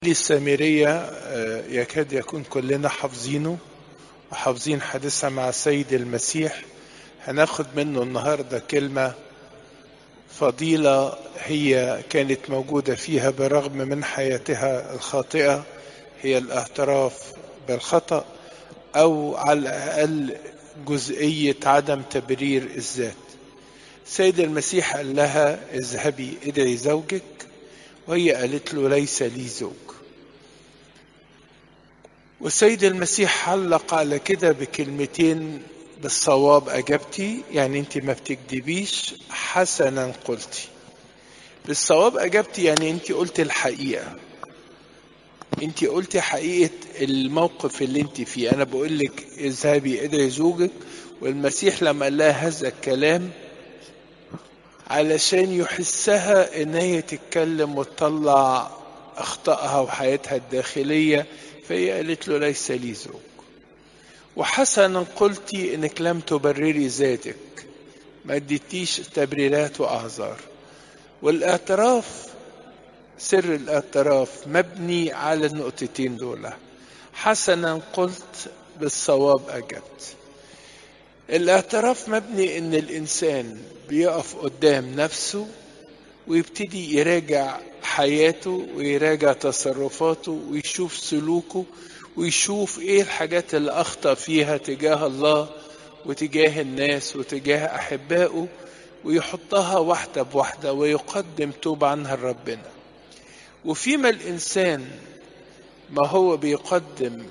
السامرية يكاد يكون كلنا حافظينه وحافظين حديثها مع السيد المسيح هناخد منه النهاردة كلمة فضيلة هي كانت موجودة فيها برغم من حياتها الخاطئة هي الاعتراف بالخطأ أو على الأقل جزئية عدم تبرير الذات سيد المسيح قال لها اذهبي ادعي زوجك وهي قالت له ليس لي زوج والسيد المسيح علق على كده بكلمتين بالصواب أجبتي يعني أنت ما بتكذبيش حسنا قلتي بالصواب أجبتي يعني أنت قلت الحقيقة أنت قلتي حقيقة الموقف اللي أنت فيه أنا بقول لك اذهبي ادعي زوجك والمسيح لما قال لها هذا الكلام علشان يحسها ان هي تتكلم وتطلع اخطائها وحياتها الداخليه فهي قالت له ليس لي زوج وحسنا قلتي انك لم تبرري ذاتك ما اديتيش تبريرات واعذار والاعتراف سر الاعتراف مبني على النقطتين دول حسنا قلت بالصواب اجبت الاعتراف مبني ان الانسان بيقف قدام نفسه ويبتدي يراجع حياته ويراجع تصرفاته ويشوف سلوكه ويشوف ايه الحاجات اللي اخطا فيها تجاه الله وتجاه الناس وتجاه احبائه ويحطها واحده بواحده ويقدم توب عنها لربنا وفيما الانسان ما هو بيقدم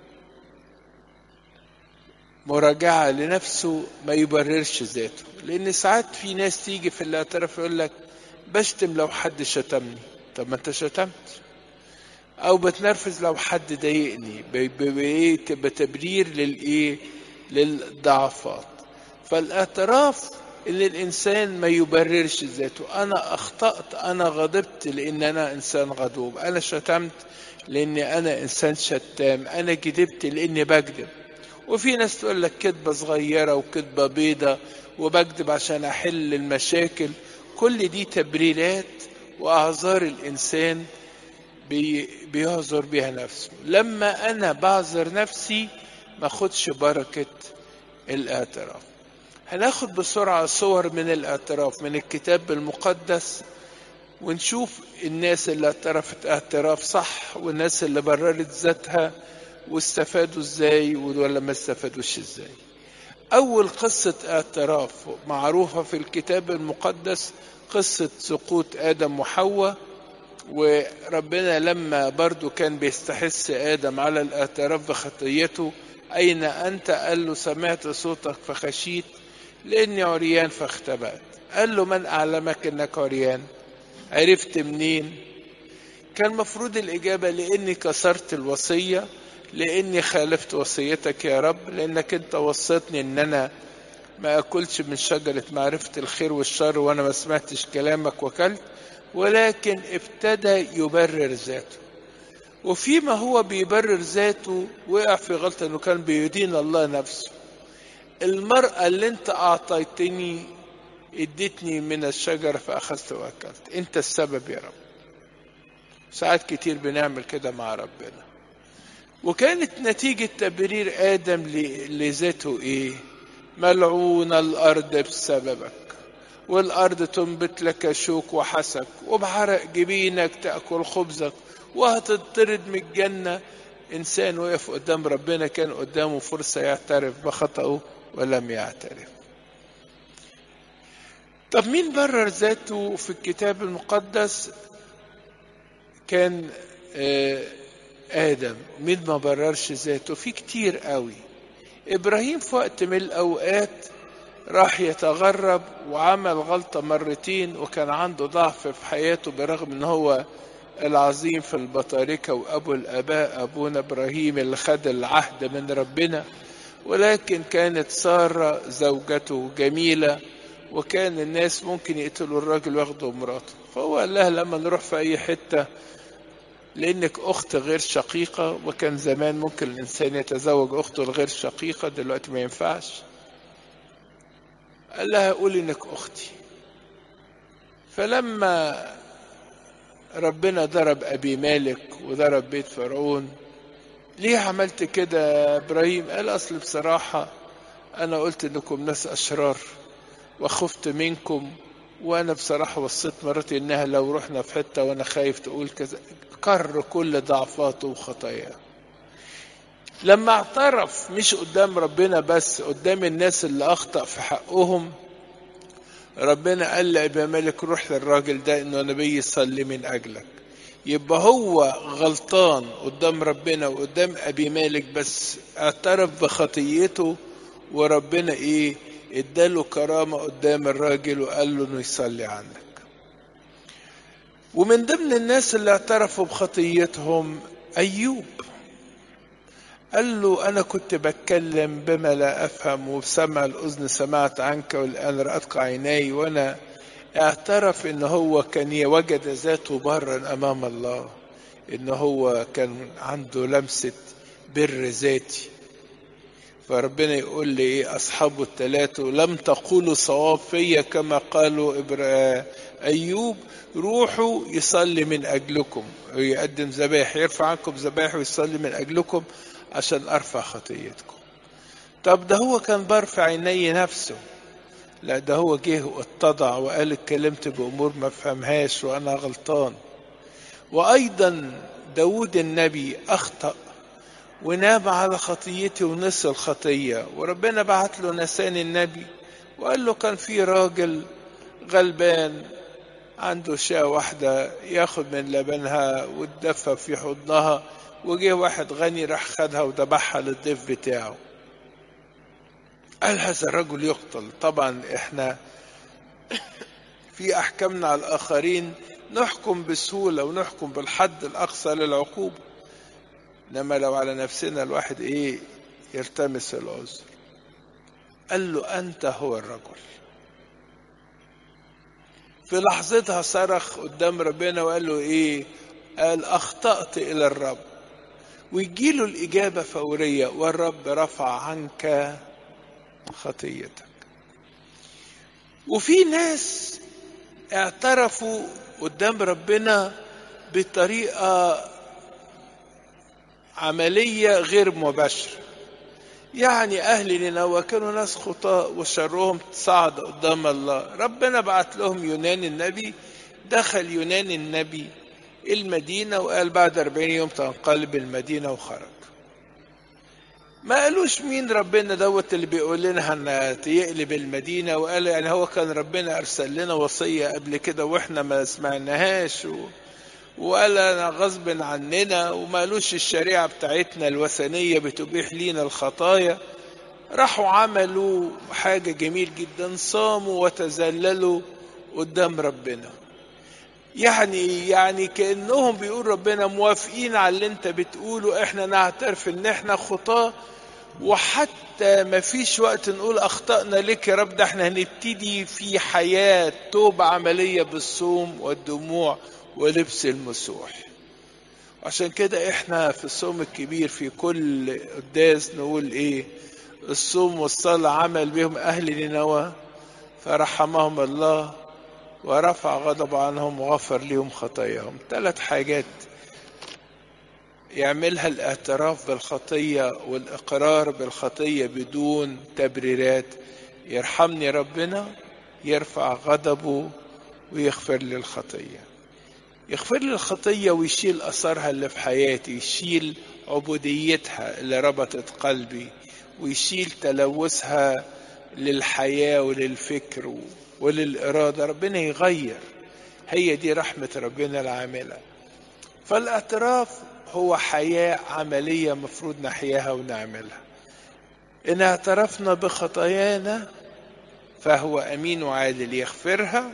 مراجعة لنفسه ما يبررش ذاته لأن ساعات في ناس تيجي في الاعتراف يقول لك بشتم لو حد شتمني طب ما انت شتمت أو بتنرفز لو حد ضايقني بإيه تبقى تبرير للإيه للضعفات فالاعتراف ان الانسان ما يبررش ذاته انا اخطات انا غضبت لان انا انسان غضوب انا شتمت لاني انا انسان شتام انا كذبت لاني بكذب وفي ناس تقول لك كذبة صغيرة وكذبة بيضة وبكذب عشان أحل المشاكل كل دي تبريرات وأعذار الإنسان بي بيعذر بها نفسه لما أنا بعذر نفسي ما أخدش بركة الاعتراف هناخد بسرعة صور من الاعتراف من الكتاب المقدس ونشوف الناس اللي اعترفت اعتراف صح والناس اللي بررت ذاتها واستفادوا ازاي ولا ما استفادوش ازاي اول قصة اعتراف معروفة في الكتاب المقدس قصة سقوط ادم وحواء وربنا لما برضو كان بيستحث ادم على الاعتراف بخطيته اين انت قال له سمعت صوتك فخشيت لاني عريان فاختبأت قال له من اعلمك انك عريان عرفت منين كان مفروض الاجابة لاني كسرت الوصية لاني خالفت وصيتك يا رب لانك انت وصيتني ان انا ما اكلش من شجرة معرفة الخير والشر وانا ما سمعتش كلامك وكلت ولكن ابتدى يبرر ذاته وفيما هو بيبرر ذاته وقع في غلطة انه كان بيدين الله نفسه المرأة اللي انت اعطيتني اديتني من الشجرة فاخذت واكلت انت السبب يا رب ساعات كتير بنعمل كده مع ربنا وكانت نتيجة تبرير آدم لذاته إيه؟ ملعون الأرض بسببك والأرض تنبت لك شوك وحسك وبعرق جبينك تأكل خبزك وهتطرد من الجنة إنسان وقف قدام ربنا كان قدامه فرصة يعترف بخطأه ولم يعترف طب مين برر ذاته في الكتاب المقدس كان آه آدم مين ما بررش ذاته في كتير قوي إبراهيم في وقت من الأوقات راح يتغرب وعمل غلطة مرتين وكان عنده ضعف في حياته برغم ان هو العظيم في البطاركة وأبو الآباء أبونا إبراهيم اللي خد العهد من ربنا ولكن كانت سارة زوجته جميلة وكان الناس ممكن يقتلوا الراجل وياخدوا مراته فهو قال لها لما نروح في أي حتة لانك اخت غير شقيقه وكان زمان ممكن الانسان يتزوج اخته الغير شقيقه دلوقتي ما ينفعش قال لها قولي انك اختي فلما ربنا ضرب أبي مالك وضرب بيت فرعون ليه عملت كده يا إبراهيم قال أصل بصراحة أنا قلت إنكم ناس أشرار وخفت منكم وأنا بصراحة وصيت مراتي إنها لو رحنا في حتة وأنا خايف تقول كذا كر كل ضعفاته وخطاياه لما اعترف مش قدام ربنا بس قدام الناس اللي أخطأ في حقهم ربنا قال لأبي مالك روح للراجل ده إنه نبي يصلي من أجلك يبقى هو غلطان قدام ربنا وقدام أبي مالك بس اعترف بخطيته وربنا إيه اداله كرامة قدام الراجل وقال له إنه يصلي عنك ومن ضمن الناس اللي اعترفوا بخطيتهم أيوب قال له أنا كنت بتكلم بما لا أفهم وبسمع الأذن سمعت عنك والآن رأتك عيناي وأنا اعترف إن هو كان وجد ذاته برا أمام الله إن هو كان عنده لمسة بر ذاتي فربنا يقول لي إيه أصحابه الثلاثة لم تقولوا صواب فيا كما قالوا إبرا أيوب روحوا يصلي من أجلكم ويقدم ذبائح يرفع عنكم ذبائح ويصلي من أجلكم عشان أرفع خطيتكم طب ده هو كان برفع عيني نفسه لا ده هو جه واتضع وقال اتكلمت بأمور ما فهمهاش وأنا غلطان وأيضا داود النبي أخطأ ونام على خطيتي ونسى الخطية وربنا بعت له نسان النبي وقال له كان في راجل غلبان عنده شاة واحدة ياخد من لبنها وتدفى في حضنها وجه واحد غني راح خدها وذبحها للضيف بتاعه قال هذا الرجل يقتل طبعا احنا في احكامنا على الاخرين نحكم بسهوله ونحكم بالحد الاقصى للعقوبه انما لو على نفسنا الواحد ايه يلتمس العذر قال له انت هو الرجل في لحظتها صرخ قدام ربنا وقال له ايه قال اخطات الى الرب ويجيله الاجابه فوريه والرب رفع عنك خطيتك وفي ناس اعترفوا قدام ربنا بطريقه عمليه غير مباشره يعني اهل نينوى كانوا ناس خطاء وشرهم صعد قدام الله ربنا بعت لهم يونان النبي دخل يونان النبي المدينة وقال بعد أربعين يوم تنقلب المدينة وخرج ما قالوش مين ربنا دوت اللي بيقول لنا ان يقلب المدينه وقال يعني هو كان ربنا ارسل لنا وصيه قبل كده واحنا ما سمعناهاش و... وقال انا غصب عننا وما قالوش الشريعه بتاعتنا الوثنيه بتبيح لينا الخطايا راحوا عملوا حاجه جميل جدا صاموا وتذللوا قدام ربنا يعني يعني كانهم بيقول ربنا موافقين على اللي انت بتقوله احنا نعترف ان احنا خطاه وحتى ما فيش وقت نقول اخطأنا لك يا رب ده احنا هنبتدي في حياة توبة عملية بالصوم والدموع ولبس المسوح عشان كده احنا في الصوم الكبير في كل قداس نقول ايه الصوم والصلاة عمل بهم اهل نينوى فرحمهم الله ورفع غضب عنهم وغفر لهم خطاياهم ثلاث حاجات يعملها الاعتراف بالخطية والإقرار بالخطية بدون تبريرات يرحمني ربنا يرفع غضبه ويغفر لي الخطية يغفر لي الخطية ويشيل أثرها اللي في حياتي يشيل عبوديتها اللي ربطت قلبي ويشيل تلوثها للحياة وللفكر وللإرادة ربنا يغير هي دي رحمة ربنا العاملة فالاعتراف هو حياة عملية مفروض نحياها ونعملها إن اعترفنا بخطايانا فهو أمين وعادل يغفرها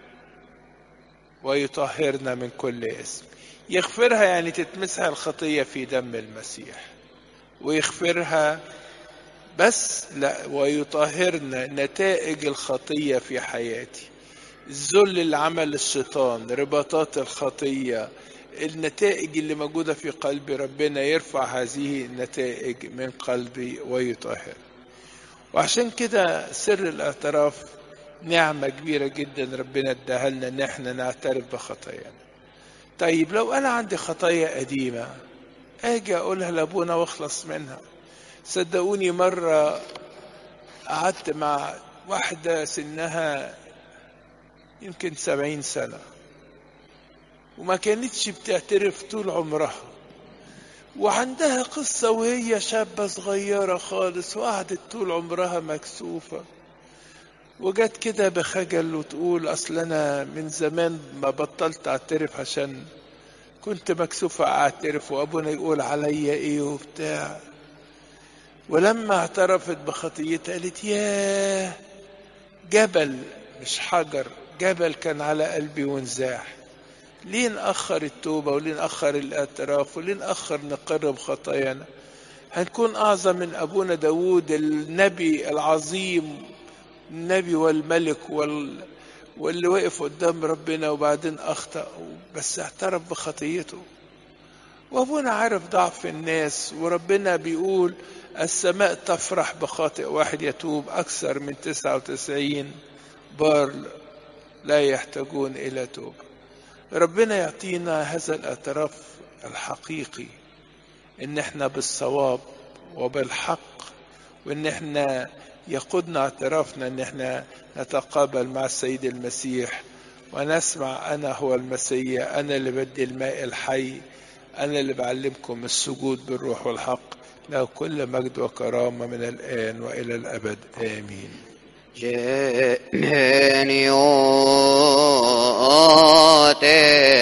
ويطهرنا من كل اسم يغفرها يعني تتمسها الخطية في دم المسيح ويغفرها بس لا ويطهرنا نتائج الخطية في حياتي الذل اللي عمل الشيطان رباطات الخطية النتائج اللي موجودة في قلب ربنا يرفع هذه النتائج من قلبي ويطهر وعشان كده سر الاعتراف نعمة كبيرة جدا ربنا اداها لنا ان احنا نعترف بخطايانا طيب لو انا عندي خطايا قديمه اجي اقولها لابونا واخلص منها صدقوني مره قعدت مع واحده سنها يمكن سبعين سنه وما كانتش بتعترف طول عمرها وعندها قصة وهي شابة صغيرة خالص وقعدت طول عمرها مكسوفة وجت كده بخجل وتقول أصل أنا من زمان ما بطلت أعترف عشان كنت مكسوفة أعترف وأبونا يقول عليا إيه وبتاع ولما اعترفت بخطيتها قالت ياه جبل مش حجر جبل كان على قلبي وانزاح ليه نأخر التوبة وليه نأخر الاعتراف وليه نأخر نقرب خطايانا هنكون أعظم من أبونا داود النبي العظيم النبي والملك وال... واللي وقف قدام ربنا وبعدين أخطأ بس اعترف بخطيته وأبونا عارف ضعف الناس وربنا بيقول السماء تفرح بخاطئ واحد يتوب أكثر من 99 بار لا يحتاجون إلى توبة ربنا يعطينا هذا الاعتراف الحقيقي ان احنا بالصواب وبالحق وان احنا يقودنا اعترافنا ان احنا نتقابل مع السيد المسيح ونسمع انا هو المسيح انا اللي بدي الماء الحي انا اللي بعلمكم السجود بالروح والحق له كل مجد وكرامه من الان والى الابد امين جنيوت